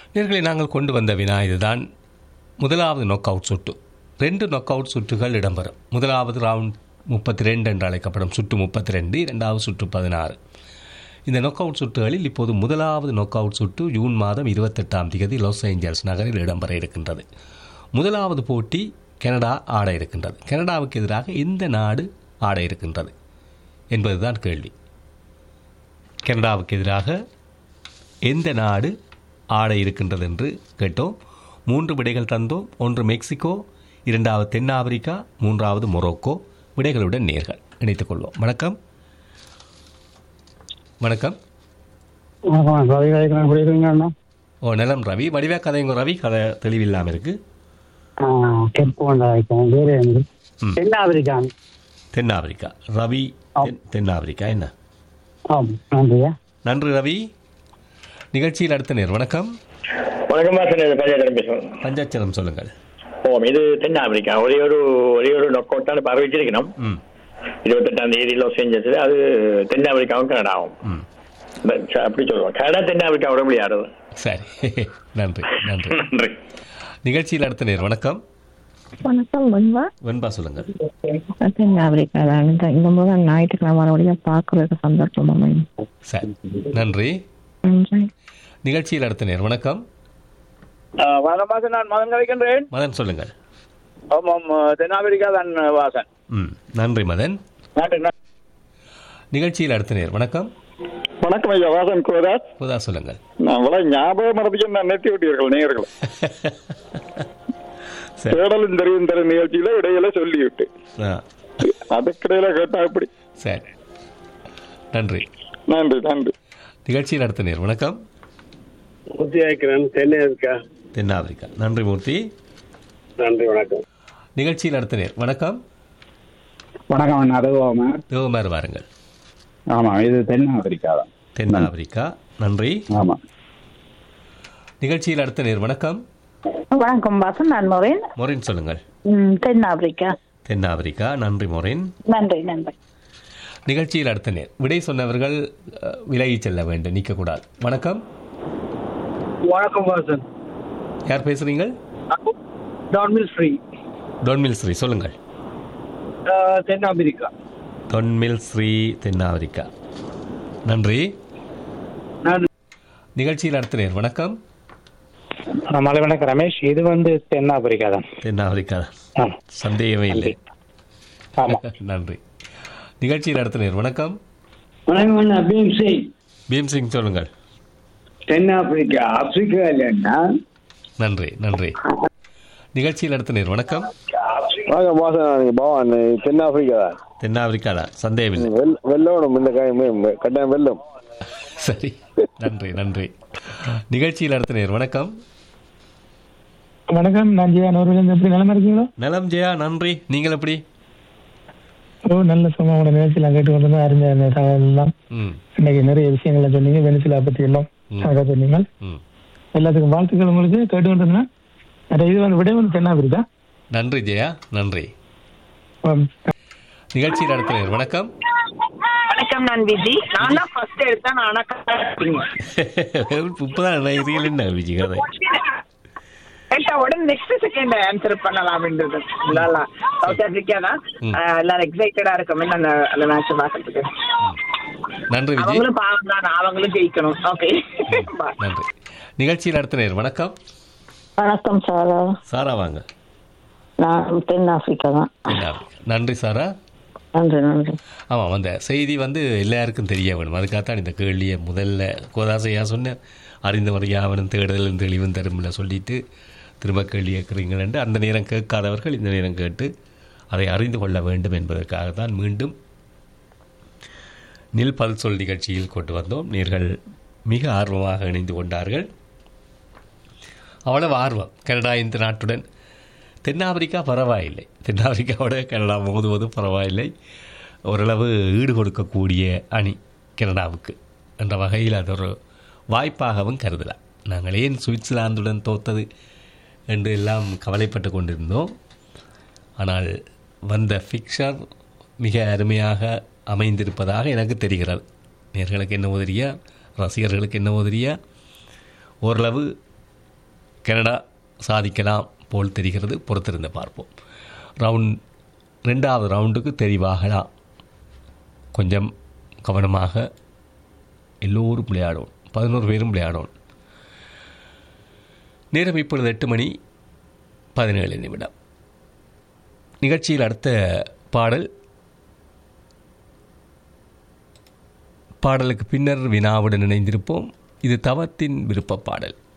நேர்களை நாங்கள் கொண்டு வந்த வினா இதுதான் முதலாவது நொக் அவுட் சுற்று ரெண்டு நொக் அவுட் சுற்றுகள் இடம்பெறும் முதலாவது ரவுண்ட் முப்பத்தி ரெண்டு என்று அழைக்கப்படும் சுற்று முப்பத்தி ரெண்டு இரண்டாவது சுற்று பதினாறு இந்த நொக் அவுட் சுற்றுகளில் இப்போது முதலாவது நொக் அவுட் சுற்று ஜூன் மாதம் இருபத்தெட்டாம் தேதி லாஸ் ஏஞ்சல்ஸ் நகரில் இடம்பெற இருக்கின்றது முதலாவது போட்டி கனடா ஆட இருக்கின்றது கனடாவுக்கு எதிராக எந்த நாடு ஆட இருக்கின்றது என்பதுதான் கேள்வி கனடாவுக்கு எதிராக எந்த நாடு ஆட இருக்கின்றது என்று கேட்டோம் மூன்று விடைகள் தந்தோம் ஒன்று மெக்சிகோ இரண்டாவது தென்னாப்பிரிக்கா மூன்றாவது மொரோக்கோ விடைகளுடன் நேர்கள் இணைத்துக் கொள்வோம் வணக்கம் வணக்கம் வணக்கம் ரவி கதைக்கிறேன் எப்படி இருக்கீங்க அண்ணா ஓ நலம் ரவி வடிவா கதைங்க ரவி கதை தெளிவில்லாமல் இருக்கு கெப்பு கொண்டாடிக்கிறேன் வேறு வந்து ம். தென்னாப்பிரிக்கா தென்னாப்பிரிக்கா ரவி தென்- தென்னாப்பிரிக்கா என்ன ஆம் நன்றியா நன்றி ரவி நிகழ்ச்சியில் அடுத்த நேர் வணக்கம் வணக்கம் வாசன் இது பஞ்சாயத்து பேசுகிறோம் பஞ்சாட்சரம் சொல்லுங்கள் ஓ இது தென்னாப்பிரிக்கா ஒரே ஒரு ஒரே ஒரு நொக் அவுட்டான பறவை வச்சிருக்கணும் ம் இருபத்தெட்டாம் தேதி லாஸ் ஏஞ்சல்ஸ் அது தென்னாப்பிரிக்காவும் கனடாவும் ம் ப- ச- அப்படி சொல்லுவோம் கனடா தென்னாப்பிரிக்காவோட விளையாடுறது சரி நன்றி நன்றி நன்றி நிகழ்ச்சியில் அடுத்த நேர் வணக்கம் வணக்கம் வெண்பா வெண்பா சொல்லுங்கள் தென்னாப்பிரிக்கா தான் இந்த இந்த முறை ஞாயிற்றுக்கிழமை வழியா பார்க்கறதுக்கு சந்தர்ப்பம் அமையும் சரி நன்றி நன்றி நிகழ்ச்சியில் அடுத்த நேர் வணக்கம் வணக்கம் வாசன் நான் மதன் கலைக்கின்றேன் மதன் சொல்லுங்கள் ஆமாம் தென்னாப்பிரிக்கா தான் வாசன் ம் நன்றி மதன் நாட்டு நிகழ்ச்சியில் அடுத்த நேர் வணக்கம் வணக்கம் ஐயா வாசன் கோதாஸ் புதா சொல்லுங்கள் நான் இவ்வளவு ஞாபகம் மறந்துக்கு நான் நிறுத்தி விட்டீர்கள் நேயர்கள் சரி தேடலும் தெரியும் தரும் நிகழ்ச்சியில இடையில சொல்லிவிட்டு ஆ அதுக்கிடையில கேட்டா எப்படி சரி நன்றி நன்றி நன்றி நிகழ்ச்சியில் அடுத்த நேர் வணக்கம் உத்தியாக்கிறேன் தென்னாப்பிரிக்கா தென்னாப்பிரிக்கா நன்றி மூர்த்தி நன்றி வணக்கம் நிகழ்ச்சியில் அடுத்த நேர் வணக்கம் வணக்கம் அண்ணா அதுவாம தேவமார் வாருங்கள் ஆமா இது தென்னாப்பிரிக்கா தான் தென்னாப்பிரிக்கா நன்றி ஆமா நிகழ்ச்சியில் அடுத்த நேர் வணக்கம் வணக்கம் வாசன் நான் மொரேன் மொரின் சொல்லுங்கள் ம், தென்னாப்பிரிக்கா தென்னாப்பிரிக்கா நன்றி மொரின் நன்றி நன்றி நிகழ்ச்சியில் அடுத்த நேர் விடை சொன்னவர்கள் அஹ், விலகிச் செல்ல வேண்டும் நிற்கக்கூடாது வணக்கம் வணக்கம் வாசன் யார் பேசுறீங்கள் டான்மில் ஃப்ரீ டொன்மில் ஸ்ரீ சொல்லுங்கள் தென்னாப்பிரிக்கா டொன்மில் ஸ்ரீ தென்னாப்பிரிக்கா நன்றி நான் நிகழ்ச்சியில் அடுத்த நேர் வணக்கம் மலை வணக்கம் ரமேஷ் இது வந்து தென்னாப்பிரிக்கா தான் தென்னாப்பிரிக்கா ஆ, சந்தேகமே இல்லை ஆமா நன்றி நிகழ்ச்சியில் அடுத்த நேர் வணக்கம் வணக்கம் அண்ணா பீம் சிங் பீம் சிங் சொல்லுங்கள் தென்னாப்பிரிக்கா ஆப்பிரிக்கா இல்லைன்னா நன்றி நன்றி நிகழ்ச்சியில் அடுத்த நேர் வணக்கம் வணக்கம் வாசன் பவான் தென்னாப்பிரிக்கா தென்னாப்பிரிக்கா தான் சந்தேகம் இல்லை வெள்ளம் இந்த கட்டாயம் வெள்ளம் சரி நன்றி நன்றி நிகழ்ச்சியில் அடுத்த நேர் வணக்கம் வணக்கம் நான் ஜெயா நூறுலேருந்து எப்படி நிலமா இருக்கீங்களா நலம் ஜெயா நன்றி நீங்கள் எப்படி ஓ நல்ல சும்மா உங்களோட நிகழ்ச்சியெல்லாம் கேட்டு வந்தோம் அருமையா இருந்த தகவல் எல்லாம் ம் இன்னைக்கு நிறைய விஷயங்களை சொன்னீங்க வெனிசிலா பத்தி எல்லாம் ம். அழகா சொன்னீங்க ம் எல்லாத்துக்கும் வாழ்த்துக்கள் உங்களுக்கு கேட்டு வந்தோம்னா இது வந்து விட வந்து தென்னாப்பிரிக்கா நன்றி ஜெயா நன்றி ஆம். நிகழ்ச்சியில் அடுத்த நேர் வணக்கம் வணக்கம் நான் விஜி நான் தான் ஃபர்ஸ்ட் எடுத்தேன் ஆனா இப்பதான் நினைக்கிறீர்கள் என்ன விஜய் கதை கேட்டா உடனே நெக்ஸ்ட் செகண்ட் ஆன்சர் பண்ணலாம்ன்றது இல்ல சவுத் ஆப்பிரிக்கா தான் ம். அஹ், எல்லாரும் எக்ஸைட்டடா இருக்கோமே அந்த அந்த மேட்ச் பாக்கிறதுக்கு நன்றி விஜய் அவங்களும் பாவம் தான் அவங்களும் ஜெயிக்கணும் ஓகே நன்றி நிகழ்ச்சியில் அடுத்த நேர் வணக்கம் வணக்கம் சாரா சாரா வாங்க நான் தென்னாப்பிரிக்கா தான் தென்னாப்பிரிக்கா. நன்றி சாரா நன்றி நன்றி ஆமாம் அந்த செய்தி வந்து எல்லாருக்கும் தெரிய வேணும் அதுக்காகத்தான் இந்த கேள்வியை முதல்ல கோதாசையா சொன்னேன் அறிந்தவர் யாவனும் தேடுதலும் தெளிவும் தரும்ல சொல்லிட்டு திரும்ப கேள்வி கேட்குறீங்களென்று அந்த நேரம் கேட்காதவர்கள் இந்த நேரம் கேட்டு அதை அறிந்து கொள்ள வேண்டும் என்பதற்காக தான் மீண்டும் நில் பல் சொல் நிகழ்ச்சியில் கொண்டு வந்தோம் நீர்கள் மிக ஆர்வமாக இணைந்து கொண்டார்கள் அவ்வளவு ஆர்வம் கனடா இந்த நாட்டுடன் தென்னாப்பிரிக்கா பரவாயில்லை தென்னாப்பிரிக்காவோட கனடா மோதுவது பரவாயில்லை ஓரளவு ஈடு கொடுக்கக்கூடிய அணி கனடாவுக்கு என்ற வகையில் அது ஒரு வாய்ப்பாகவும் கருதலாம் நாங்கள் ஏன் சுவிட்சர்லாந்துடன் தோத்தது என்று எல்லாம் கவலைப்பட்டு கொண்டிருந்தோம் ஆனால் வந்த ஃபிக்சர் மிக அருமையாக அமைந்திருப்பதாக எனக்கு தெரிகிறது நேர்களுக்கு என்ன உதறியா ரசிகர்களுக்கு என்ன உதறியா ஓரளவு கனடா சாதிக்கலாம் போல் தெரிகிறது பொறுத்திருந்து பார்ப்போம் ரவுண்ட் ரெண்டாவது ரவுண்டுக்கு தெரிவாகலாம் கொஞ்சம் கவனமாக எல்லோரும் விளையாடும் பதினோரு பேரும் விளையாடும் நேரம் இப்பொழுது எட்டு மணி பதினேழு நிமிடம் நிகழ்ச்சியில் அடுத்த பாடல் பாடலுக்கு பின்னர் வினாவுடன் இணைந்திருப்போம் இது தவத்தின் விருப்ப பாடல்